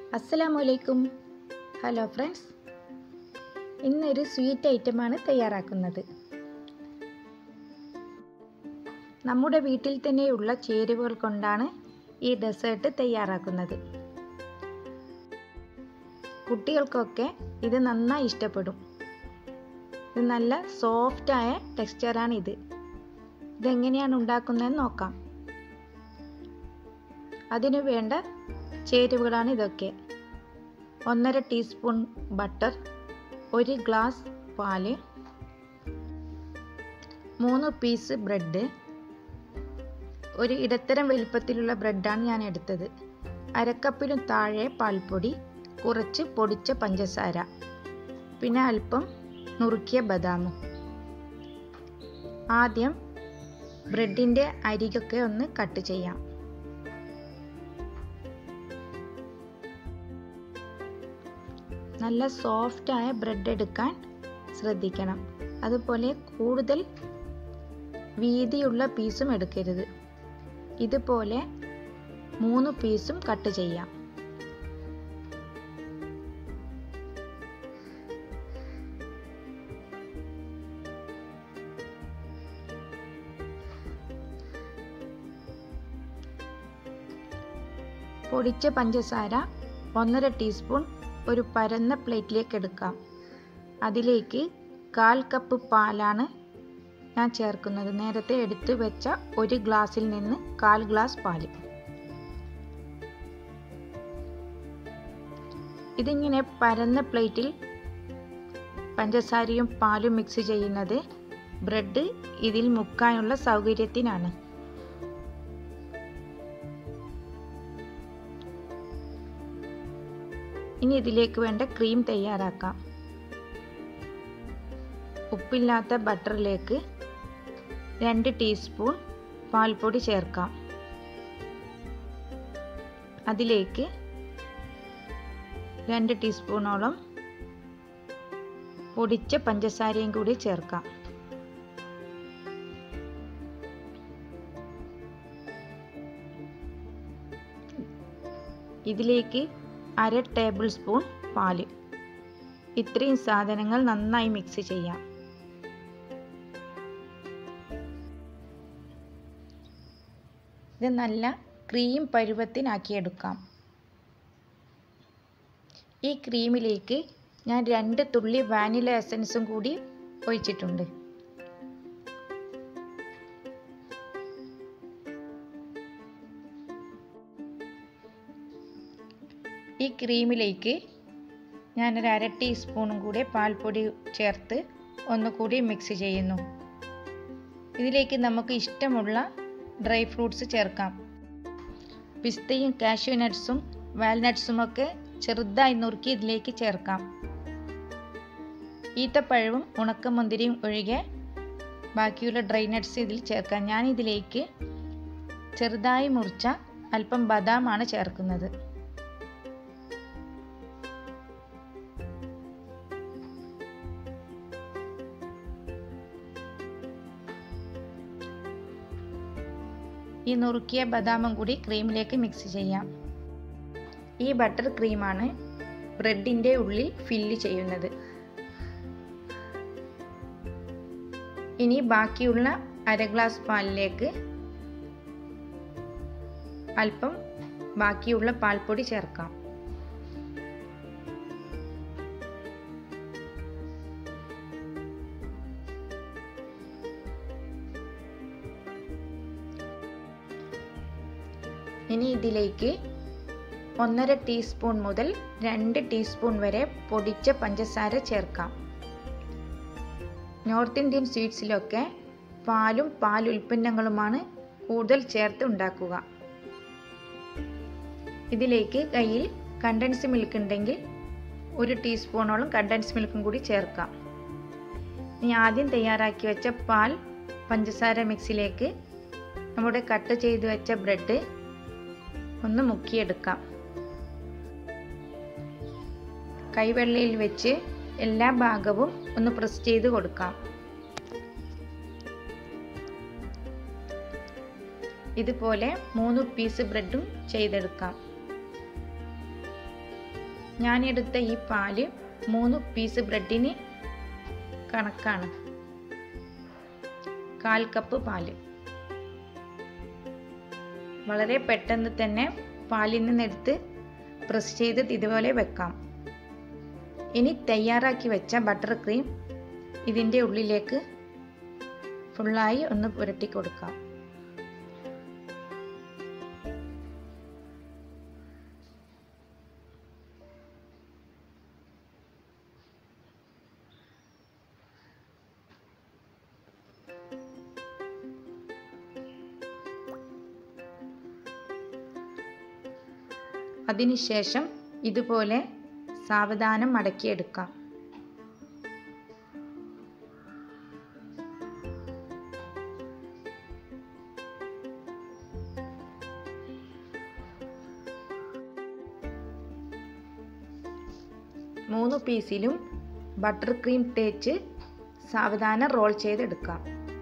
അസ്സലാമലൈക്കും hello friends ഇന്നൊരു sweet ഐറ്റമാണ് തയ്യാറാക്കുന്നത് നമ്മുടെ വീട്ടിൽ തന്നെയുള്ള ചേരുവകൾ കൊണ്ടാണ് ഈ ഡെസേർട്ട് തയ്യാറാക്കുന്നത് കുട്ടികൾക്കൊക്കെ ഇത് നന്നായി ഇഷ്ടപ്പെടും ഇത് നല്ല സോഫ്റ്റായ ടെക്സ്ചറാണ് ഇത് ഇതെങ്ങനെയാണ് ഉണ്ടാക്കുന്നതെന്ന് നോക്കാം അതിനു വേണ്ട ചേരുവകളാണ് ഇതൊക്കെ ഒന്നര ടീസ്പൂൺ ബട്ടർ ഒരു ഗ്ലാസ് പാല് മൂന്ന് പീസ് ബ്രെഡ് ഒരു ഇടത്തരം വലുപ്പത്തിലുള്ള ബ്രെഡാണ് ഞാൻ എടുത്തത് അരക്കപ്പിലും താഴെ പാൽപ്പൊടി കുറച്ച് പൊടിച്ച പഞ്ചസാര പിന്നെ അല്പം നുറുക്കിയ ബദാമും ആദ്യം ബ്രെഡിൻ്റെ അരികൊക്കെ ഒന്ന് കട്ട് ചെയ്യാം നല്ല സോഫ്റ്റായ ബ്രെഡ് എടുക്കാൻ ശ്രദ്ധിക്കണം അതുപോലെ കൂടുതൽ വീതിയുള്ള പീസും എടുക്കരുത് ഇതുപോലെ മൂന്ന് പീസും കട്ട് ചെയ്യാം പൊടിച്ച പഞ്ചസാര ഒന്നര ടീസ്പൂൺ ഒരു പരന്ന പ്ലേറ്റിലേക്ക് എടുക്കാം അതിലേക്ക് കാൽ കപ്പ് പാലാണ് ഞാൻ ചേർക്കുന്നത് നേരത്തെ എടുത്തു വെച്ച ഒരു ഗ്ലാസ്സിൽ നിന്ന് കാൽ ഗ്ലാസ് പാല് ഇതിങ്ങനെ പരന്ന പ്ലേറ്റിൽ പഞ്ചസാരയും പാലും മിക്സ് ചെയ്യുന്നത് ബ്രെഡ് ഇതിൽ മുക്കാനുള്ള സൗകര്യത്തിനാണ് ഇനി ഇതിലേക്ക് വേണ്ട ക്രീം തയ്യാറാക്കാം ഉപ്പില്ലാത്ത ബട്ടറിലേക്ക് രണ്ട് ടീസ്പൂൺ പാൽപ്പൊടി ചേർക്കാം അതിലേക്ക് രണ്ട് ടീസ്പൂണോളം പൊടിച്ച പഞ്ചസാരയും കൂടി ചേർക്കാം ഇതിലേക്ക് അര ടേബിൾ സ്പൂൺ പാല് ഇത്രയും സാധനങ്ങൾ നന്നായി മിക്സ് ചെയ്യാം ഇത് നല്ല ക്രീം പരുവത്തിനാക്കിയെടുക്കാം ഈ ക്രീമിലേക്ക് ഞാൻ രണ്ട് തുള്ളി വാനില എസൻസും കൂടി ഒഴിച്ചിട്ടുണ്ട് ഈ ക്രീമിലേക്ക് ഞാനൊരു അര ടീസ്പൂണും കൂടി പാൽപ്പൊടി ചേർത്ത് ഒന്നുകൂടി മിക്സ് ചെയ്യുന്നു ഇതിലേക്ക് നമുക്ക് ഇഷ്ടമുള്ള ഡ്രൈ ഫ്രൂട്ട്സ് ചേർക്കാം പിസ്തയും കാഷ്യൂ നട്ട്സും വാൽനട്ട്സും ഒക്കെ ചെറുതായി നുറുക്കി ഇതിലേക്ക് ചേർക്കാം ഈത്തപ്പഴവും ഉണക്കമുന്തിരിയും ഒഴികെ ബാക്കിയുള്ള ഡ്രൈ നട്ട്സ് ഇതിൽ ചേർക്കാം ഞാൻ ഇതിലേക്ക് ചെറുതായി മുറിച്ച അല്പം ബദാമാണ് ചേർക്കുന്നത് ഈ നുറുക്കിയ ബദാമും കൂടി ക്രീമിലേക്ക് മിക്സ് ചെയ്യാം ഈ ബട്ടർ ക്രീമാണ് ബ്രെഡിൻ്റെ ഉള്ളിൽ ഫില്ല് ചെയ്യുന്നത് ഇനി ബാക്കിയുള്ള അര ഗ്ലാസ് പാലിലേക്ക് അല്പം ബാക്കിയുള്ള പാൽപ്പൊടി ചേർക്കാം ഇനി ഇതിലേക്ക് ഒന്നര ടീസ്പൂൺ മുതൽ രണ്ട് ടീസ്പൂൺ വരെ പൊടിച്ച പഞ്ചസാര ചേർക്കാം നോർത്ത് ഇന്ത്യൻ സ്വീറ്റ്സിലൊക്കെ പാലും പാൽ ഉൽപ്പന്നങ്ങളുമാണ് കൂടുതൽ ചേർത്ത് ഉണ്ടാക്കുക ഇതിലേക്ക് കയ്യിൽ കണ്ടൻസ് മിൽക്ക് ഉണ്ടെങ്കിൽ ഒരു ടീസ്പൂണോളം കണ്ടൻസ് മിൽക്കും കൂടി ചേർക്കാം ഇനി ആദ്യം തയ്യാറാക്കി വെച്ച പാൽ പഞ്ചസാര മിക്സിലേക്ക് നമ്മുടെ കട്ട് ചെയ്ത് വെച്ച ബ്രെഡ് ഒന്ന് മുക്കിയെടുക്കാം കൈവെള്ളയിൽ വെച്ച് എല്ലാ ഭാഗവും ഒന്ന് പ്രസ് ചെയ്ത് കൊടുക്കാം ഇതുപോലെ മൂന്ന് പീസ് ബ്രെഡും ചെയ്തെടുക്കാം ഞാനെടുത്ത ഈ പാല് മൂന്ന് പീസ് ബ്രെഡിന് കണക്കാണ് കാൽ കപ്പ് പാല് വളരെ പെട്ടെന്ന് തന്നെ പാലിൽ നിന്നെടുത്ത് പ്രസ് ചെയ്ത് ഇതുപോലെ വെക്കാം ഇനി തയ്യാറാക്കി വെച്ച ബട്ടർ ക്രീം ഇതിൻ്റെ ഉള്ളിലേക്ക് ഫുള്ളായി ഒന്ന് പുരട്ടി കൊടുക്കാം അതിനുശേഷം ഇതുപോലെ സാവധാനം മടക്കിയെടുക്കാം മൂന്ന് പീസിലും ബട്ടർ ക്രീം തേച്ച് സാവധാനം റോൾ ചെയ്തെടുക്കാം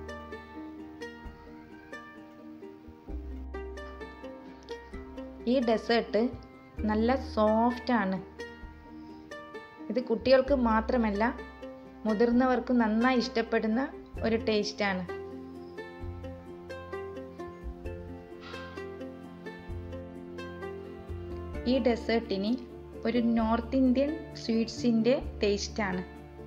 ഈ ഡെസേർട്ട് നല്ല സോഫ്റ്റാണ് ഇത് കുട്ടികൾക്ക് മാത്രമല്ല മുതിർന്നവർക്കും നന്നായി ഇഷ്ടപ്പെടുന്ന ഒരു ടേസ്റ്റാണ് ഈ ഡെസേർട്ടിന് ഒരു നോർത്ത് ഇന്ത്യൻ സ്വീറ്റ്സിൻ്റെ ടേസ്റ്റാണ്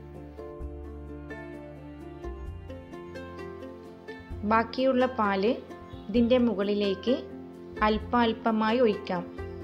ബാക്കിയുള്ള പാല് ഇതിൻ്റെ മുകളിലേക്ക് അല്പാൽപമായി ഒഴിക്കാം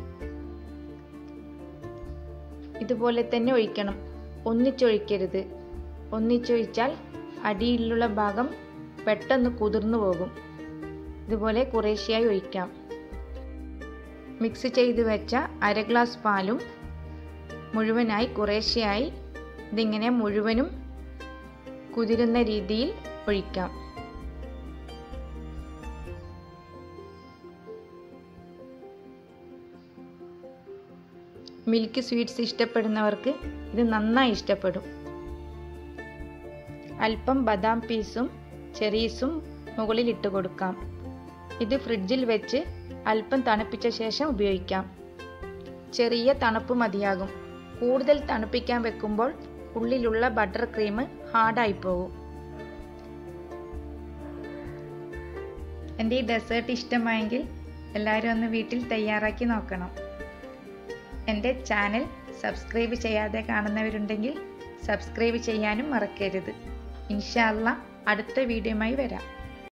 ഇതുപോലെ തന്നെ ഒഴിക്കണം ഒന്നിച്ചൊഴിക്കരുത് ഒന്നിച്ചൊഴിച്ചാൽ അടിയിലുള്ള ഭാഗം പെട്ടെന്ന് കുതിർന്നു പോകും ഇതുപോലെ കുറേശ്ശെയായി ഒഴിക്കാം മിക്സ് ചെയ്ത് വെച്ച അര ഗ്ലാസ് പാലും മുഴുവനായി കുറേശ്ശെയായി ഇതിങ്ങനെ മുഴുവനും കുതിരുന്ന രീതിയിൽ ഒഴിക്കാം മിൽക്ക് സ്വീറ്റ്സ് ഇഷ്ടപ്പെടുന്നവർക്ക് ഇത് നന്നായി ഇഷ്ടപ്പെടും അല്പം ബദാം പീസും ചെറീസും മുകളിൽ ഇട്ട് കൊടുക്കാം ഇത് ഫ്രിഡ്ജിൽ വെച്ച് അല്പം തണുപ്പിച്ച ശേഷം ഉപയോഗിക്കാം ചെറിയ തണുപ്പ് മതിയാകും കൂടുതൽ തണുപ്പിക്കാൻ വെക്കുമ്പോൾ ഉള്ളിലുള്ള ബട്ടർ ക്രീം ഹാർഡായി പോകും എൻ്റെ ഈ ഡെസേർട്ട് ഇഷ്ടമായെങ്കിൽ എല്ലാവരും ഒന്ന് വീട്ടിൽ തയ്യാറാക്കി നോക്കണം എൻ്റെ ചാനൽ സബ്സ്ക്രൈബ് ചെയ്യാതെ കാണുന്നവരുണ്ടെങ്കിൽ സബ്സ്ക്രൈബ് ചെയ്യാനും മറക്കരുത് ഇൻഷാല്ല അടുത്ത വീഡിയോയുമായി വരാം